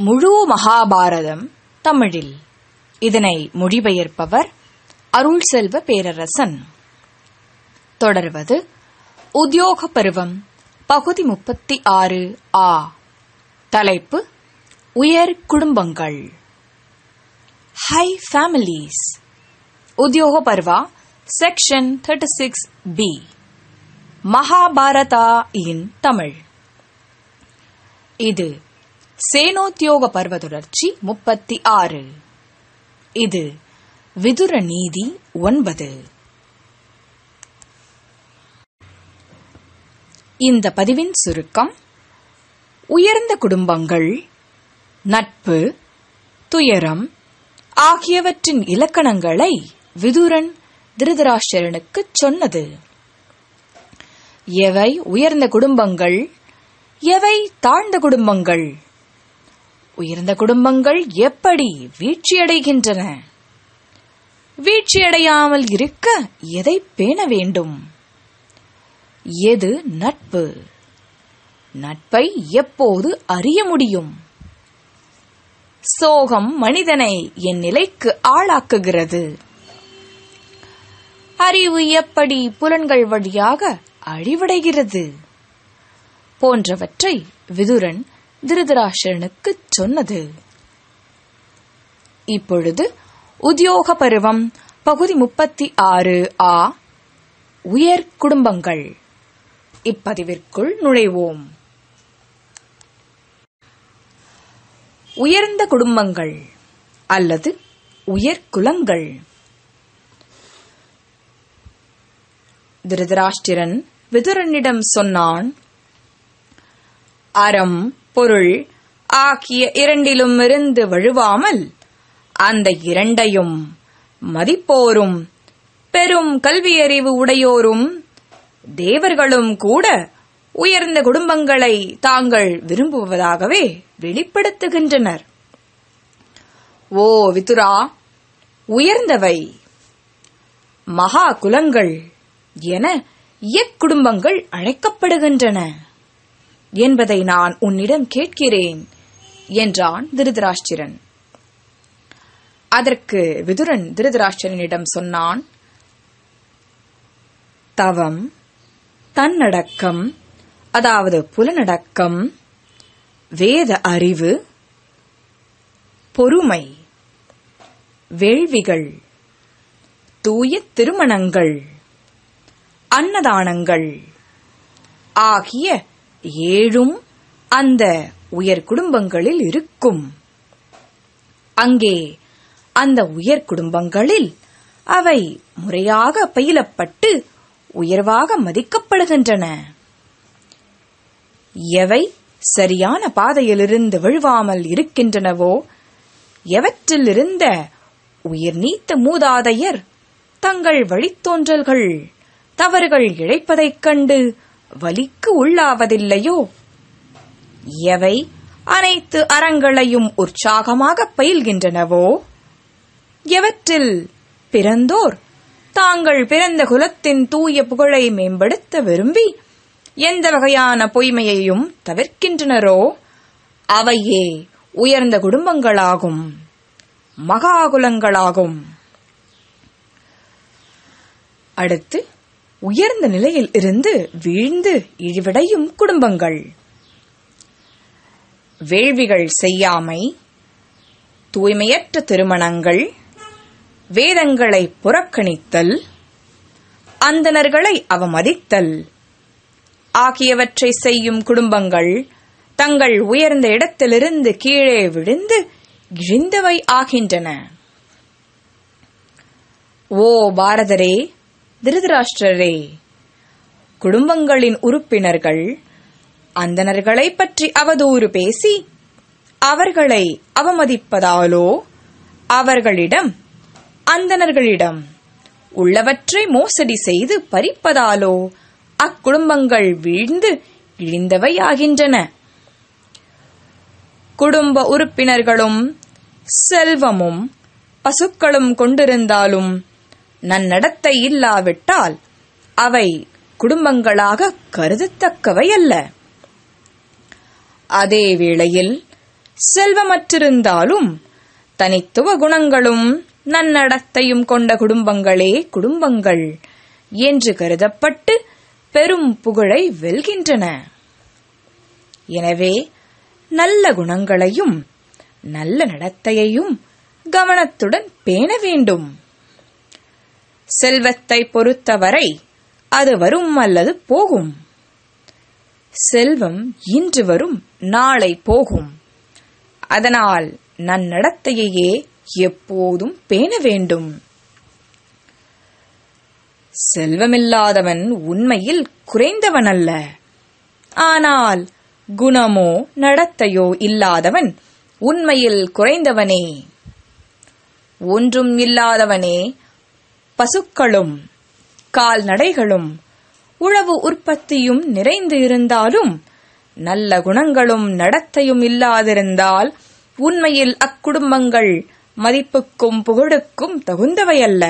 முழு மகாபாரதம் தமிழில் இதனை மொழிபெயர்ப்பவர் அருள் செல்வ பேரரசன் தொடர்வது உத்தியோக பருவம் பகுதி முப்பத்தி ஆறு ஆ தலைப்பு உயர் குடும்பங்கள் high families Udyoga Parva section thirty six B Mahabharata in Tamil இது சேனோத்தியோக பர்வ தொடர்ச்சி முப்பத்தி ஆறு இது விதுர நீதி ஒன்பது இந்த பதிவின் சுருக்கம் உயர்ந்த குடும்பங்கள் நட்பு துயரம் ஆகியவற்றின் இலக்கணங்களை விதுரன் திருதராஷ்டிரனுக்குச் சொன்னது எவை உயர்ந்த குடும்பங்கள் எவை தாழ்ந்த குடும்பங்கள் உயர்ந்த குடும்பங்கள் எப்படி வீழ்ச்சியடைகின்றன வீழ்ச்சியடையாமல் இருக்க எதை பேண வேண்டும் எது நட்பு நட்பை எப்போது அறிய முடியும் சோகம் மனிதனை என் நிலைக்கு ஆளாக்குகிறது அறிவு எப்படி புலன்கள் வழியாக அழிவடைகிறது போன்றவற்றை விதுரன் திருதராஷ்டிரனுக்குச் சொன்னது இப்பொழுது உத்தியோக பருவம் பகுதி முப்பத்தி ஆறு ஆ உயர் குடும்பங்கள் இப்பதிவிற்குள் நுழைவோம் உயர்ந்த குடும்பங்கள் அல்லது உயர் குலங்கள் திருதராஷ்டிரன் விதுரனிடம் சொன்னான் அறம் பொருள் ஆகிய இரண்டிலும் இருந்து வழுவாமல் அந்த இரண்டையும் மதிப்போரும் பெரும் கல்வியறிவு உடையோரும் தேவர்களும் கூட உயர்ந்த குடும்பங்களை தாங்கள் விரும்புவதாகவே வெளிப்படுத்துகின்றனர் ஓ விதுரா உயர்ந்தவை மகா குலங்கள் என இயக்குடும்பங்கள் அழைக்கப்படுகின்றன என்பதை நான் உன்னிடம் கேட்கிறேன் என்றான் திருதராஷ்டிரன் அதற்கு விதுரன் திருதராஷ்டிரனிடம் சொன்னான் தவம் தன்னடக்கம் அதாவது புலனடக்கம் வேத அறிவு பொறுமை வேள்விகள் தூய திருமணங்கள் அன்னதானங்கள் ஆகிய ஏழும் அந்த உயர் குடும்பங்களில் இருக்கும் அங்கே அந்த உயர் குடும்பங்களில் அவை முறையாக பயிலப்பட்டு உயர்வாக மதிக்கப்படுகின்றன எவை சரியான பாதையிலிருந்து விழுவாமல் இருக்கின்றனவோ எவற்றில் இருந்த உயிர் நீத்த மூதாதையர் தங்கள் வழித்தோன்றல்கள் தவறுகள் இழைப்பதைக் கண்டு வலிக்கு உள்ளாவதில்லையோ எவை அனைத்து அறங்களையும் உற்சாகமாக பயில்கின்றனவோ எவற்றில் பிறந்தோர் தாங்கள் பிறந்த குலத்தின் தூய புகழை மேம்படுத்த விரும்பி எந்த வகையான பொய்மையையும் தவிர்க்கின்றனரோ அவையே உயர்ந்த குடும்பங்களாகும் மகாகுலங்களாகும் அடுத்து உயர்ந்த நிலையில் இருந்து வீழ்ந்து இழிவடையும் குடும்பங்கள் வேள்விகள் செய்யாமை தூய்மையற்ற திருமணங்கள் வேதங்களை புறக்கணித்தல் அந்தணர்களை அவமதித்தல் ஆகியவற்றை செய்யும் குடும்பங்கள் தங்கள் உயர்ந்த இடத்திலிருந்து கீழே விழுந்து இழிந்தவை ஆகின்றன ஓ பாரதரே திருதராஷ்டிரரே குடும்பங்களின் உறுப்பினர்கள் அந்தணர்களை பற்றி அவதூறு பேசி அவர்களை அவமதிப்பதாலோ அவர்களிடம் அந்தணர்களிடம் உள்ளவற்றை மோசடி செய்து பறிப்பதாலோ அக்குடும்பங்கள் வீழ்ந்து இழிந்தவையாகின்றன குடும்ப உறுப்பினர்களும் செல்வமும் பசுக்களும் கொண்டிருந்தாலும் நன்னடத்தை இல்லாவிட்டால் அவை குடும்பங்களாக கருதத்தக்கவை அல்ல அதே வேளையில் செல்வமற்றிருந்தாலும் தனித்துவ குணங்களும் நன்னடத்தையும் கொண்ட குடும்பங்களே குடும்பங்கள் என்று கருதப்பட்டு பெரும் புகழை வெல்கின்றன எனவே நல்ல குணங்களையும் நல்ல நடத்தையையும் கவனத்துடன் பேண வேண்டும் செல்வத்தை பொறுத்தவரை அது வரும் அல்லது போகும் செல்வம் இன்று வரும் நாளை போகும் அதனால் நன்னடத்தையையே எப்போதும் பேண வேண்டும் செல்வமில்லாதவன் உண்மையில் குறைந்தவன் அல்ல ஆனால் குணமோ நடத்தையோ இல்லாதவன் உண்மையில் குறைந்தவனே ஒன்றும் இல்லாதவனே பசுக்களும் கால்நடைகளும் உழவு உற்பத்தியும் நிறைந்து இருந்தாலும் நல்ல குணங்களும் நடத்தையும் இல்லாதிருந்தால் உண்மையில் அக்குடும்பங்கள் மதிப்புக்கும் புகழுக்கும் தகுந்தவையல்ல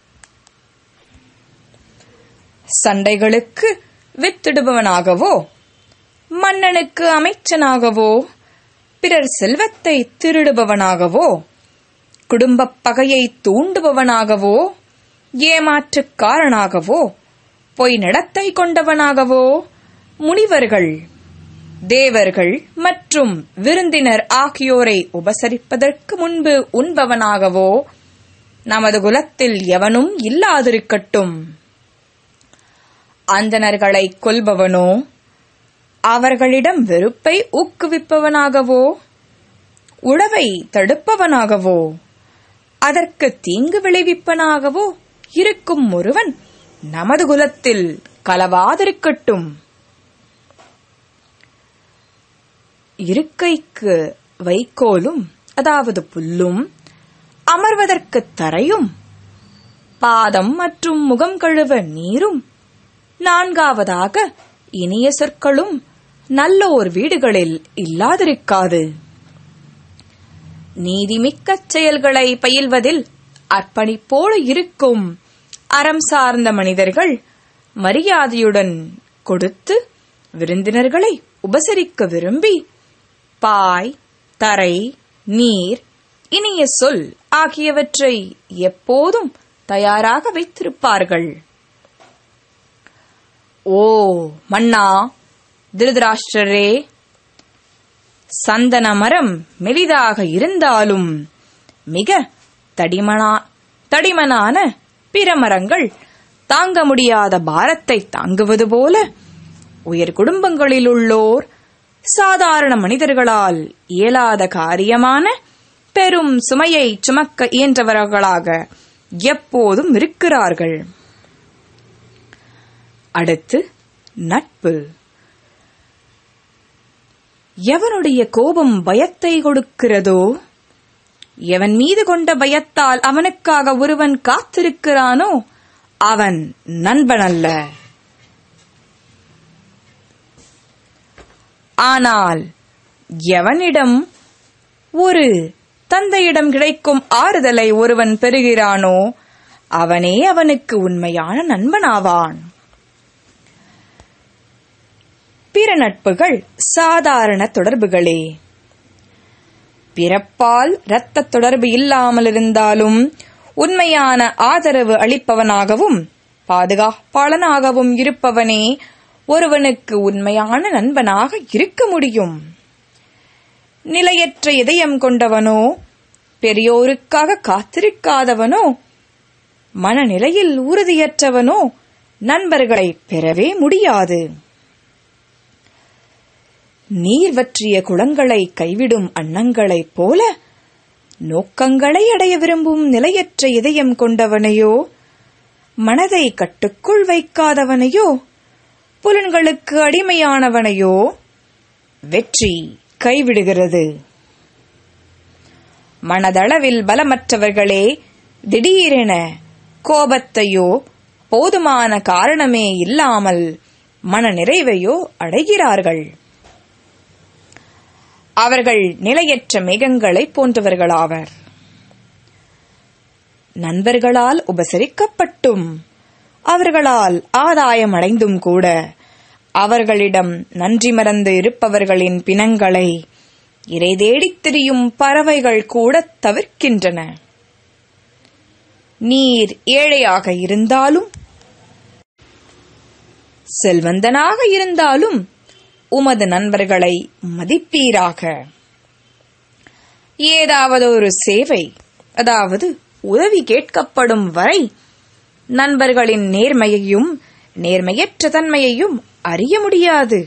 சண்டைகளுக்கு வித்திடுபவனாகவோ மன்னனுக்கு அமைச்சனாகவோ பிறர் செல்வத்தை திருடுபவனாகவோ குடும்பப் பகையை தூண்டுபவனாகவோ ஏமாற்றுக்காரனாகவோ பொய் நடத்தை கொண்டவனாகவோ முனிவர்கள் தேவர்கள் மற்றும் விருந்தினர் ஆகியோரை உபசரிப்பதற்கு முன்பு உண்பவனாகவோ நமது குலத்தில் எவனும் இல்லாதிருக்கட்டும் அந்தணர்களை கொல்பவனோ அவர்களிடம் வெறுப்பை ஊக்குவிப்பவனாகவோ உழவை தடுப்பவனாகவோ அதற்கு தீங்கு விளைவிப்பனாகவோ இருக்கும் ஒருவன் நமது குலத்தில் கலவாதிருக்கட்டும் இருக்கைக்கு வைக்கோலும் அதாவது புல்லும் அமர்வதற்கு தரையும் பாதம் மற்றும் முகம் கழுவ நீரும் நான்காவதாக இனிய சொற்களும் நல்லோர் வீடுகளில் இல்லாதிருக்காது நீதிமிக்க செயல்களை பயில்வதில் அர்ப்பணிப்போடு இருக்கும் அறம் சார்ந்த மனிதர்கள் மரியாதையுடன் கொடுத்து விருந்தினர்களை உபசரிக்க விரும்பி பாய் தரை நீர் இனிய சொல் ஆகியவற்றை எப்போதும் தயாராக வைத்திருப்பார்கள் ஓ மன்னா திருதராஷ்டிரரே சந்தன மரம் மெலிதாக இருந்தாலும் மிக தடிமனா தடிமனான பிற மரங்கள் தாங்க முடியாத பாரத்தை தாங்குவது போல உயர் குடும்பங்களில் உள்ளோர் சாதாரண மனிதர்களால் இயலாத காரியமான பெரும் சுமையை சுமக்க இயன்றவர்களாக எப்போதும் இருக்கிறார்கள் அடுத்து நட்பு எவனுடைய கோபம் பயத்தை கொடுக்கிறதோ எவன் மீது கொண்ட பயத்தால் அவனுக்காக ஒருவன் காத்திருக்கிறானோ அவன் நண்பனல்ல ஆனால் எவனிடம் ஒரு தந்தையிடம் கிடைக்கும் ஆறுதலை ஒருவன் பெறுகிறானோ அவனே அவனுக்கு உண்மையான நண்பனாவான் பிற நட்புகள் சாதாரண தொடர்புகளே பிறப்பால் இரத்த தொடர்பு இல்லாமல் இருந்தாலும் உண்மையான ஆதரவு அளிப்பவனாகவும் பாதுகாப்பாளனாகவும் இருப்பவனே ஒருவனுக்கு உண்மையான நண்பனாக இருக்க முடியும் நிலையற்ற இதயம் கொண்டவனோ பெரியோருக்காக காத்திருக்காதவனோ மனநிலையில் உறுதியற்றவனோ நண்பர்களை பெறவே முடியாது நீர் வற்றிய குளங்களை கைவிடும் அன்னங்களைப் போல நோக்கங்களை அடைய விரும்பும் நிலையற்ற இதயம் கொண்டவனையோ மனதை கட்டுக்குள் வைக்காதவனையோ புலன்களுக்கு அடிமையானவனையோ வெற்றி கைவிடுகிறது மனதளவில் பலமற்றவர்களே திடீரென கோபத்தையோ போதுமான காரணமே இல்லாமல் மன நிறைவையோ அடைகிறார்கள் அவர்கள் நிலையற்ற மேகங்களைப் போன்றவர்களாவர் நண்பர்களால் உபசரிக்கப்பட்டும் அவர்களால் ஆதாயம் அடைந்தும் கூட அவர்களிடம் நன்றி மறந்து இருப்பவர்களின் பிணங்களை இறை தேடித் திரியும் பறவைகள் கூட தவிர்க்கின்றன நீர் ஏழையாக இருந்தாலும் செல்வந்தனாக இருந்தாலும் உமது நண்பர்களை மதிப்பீராக ஏதாவது ஒரு சேவை அதாவது உதவி கேட்கப்படும் வரை நண்பர்களின் நேர்மையையும் நேர்மையற்ற தன்மையையும் அறிய முடியாது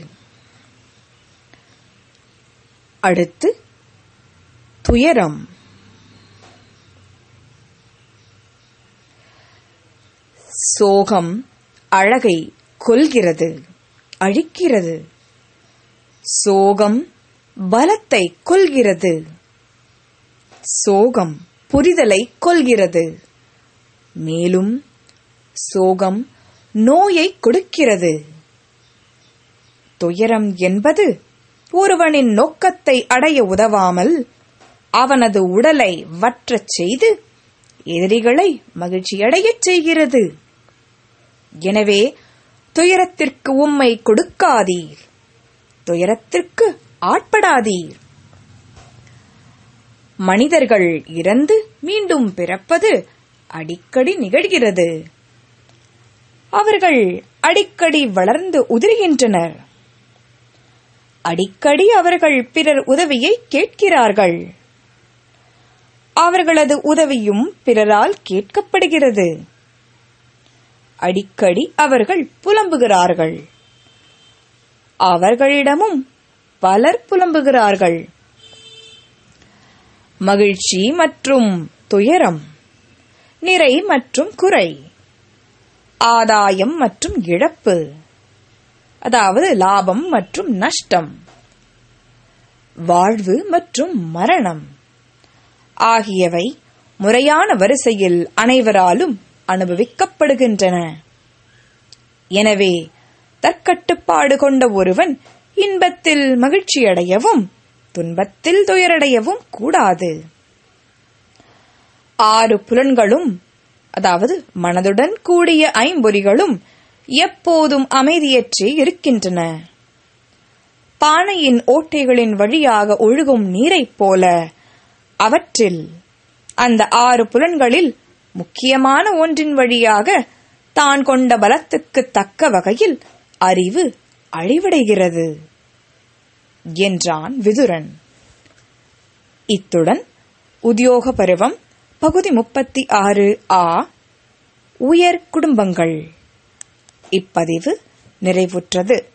அடுத்து துயரம் சோகம் அழகை கொல்கிறது அழிக்கிறது சோகம் பலத்தை கொல்கிறது சோகம் புரிதலை கொல்கிறது மேலும் சோகம் நோயை கொடுக்கிறது துயரம் என்பது ஒருவனின் நோக்கத்தை அடைய உதவாமல் அவனது உடலை வற்றச் செய்து எதிரிகளை மகிழ்ச்சியடையச் செய்கிறது எனவே துயரத்திற்கு உம்மை கொடுக்காதீர் துயரத்திற்கு ஆட்படாதீர் மனிதர்கள் இறந்து மீண்டும் பிறப்பது அடிக்கடி நிகழ்கிறது அவர்கள் அடிக்கடி வளர்ந்து உதிர்கின்றனர் அடிக்கடி அவர்கள் பிறர் உதவியை கேட்கிறார்கள் அவர்களது உதவியும் பிறரால் கேட்கப்படுகிறது அடிக்கடி அவர்கள் புலம்புகிறார்கள் அவர்களிடமும் பலர் புலம்புகிறார்கள் மகிழ்ச்சி மற்றும் துயரம் நிறை மற்றும் குறை ஆதாயம் மற்றும் இழப்பு அதாவது லாபம் மற்றும் நஷ்டம் வாழ்வு மற்றும் மரணம் ஆகியவை முறையான வரிசையில் அனைவராலும் அனுபவிக்கப்படுகின்றன எனவே தற்கட்டுப்பாடு கொண்ட ஒருவன் இன்பத்தில் மகிழ்ச்சியடையவும் துன்பத்தில் துயரடையவும் கூடாது ஆறு புலன்களும் அதாவது மனதுடன் கூடிய ஐம்பொறிகளும் எப்போதும் அமைதியற்றே இருக்கின்றன பானையின் ஓட்டைகளின் வழியாக ஒழுகும் நீரைப் போல அவற்றில் அந்த ஆறு புலன்களில் முக்கியமான ஒன்றின் வழியாக தான் கொண்ட பலத்துக்கு தக்க வகையில் அறிவு அழிவடைகிறது என்றான் விதுரன் இத்துடன் உத்தியோக பருவம் பகுதி முப்பத்தி ஆறு ஆ உயர் குடும்பங்கள் இப்பதிவு நிறைவுற்றது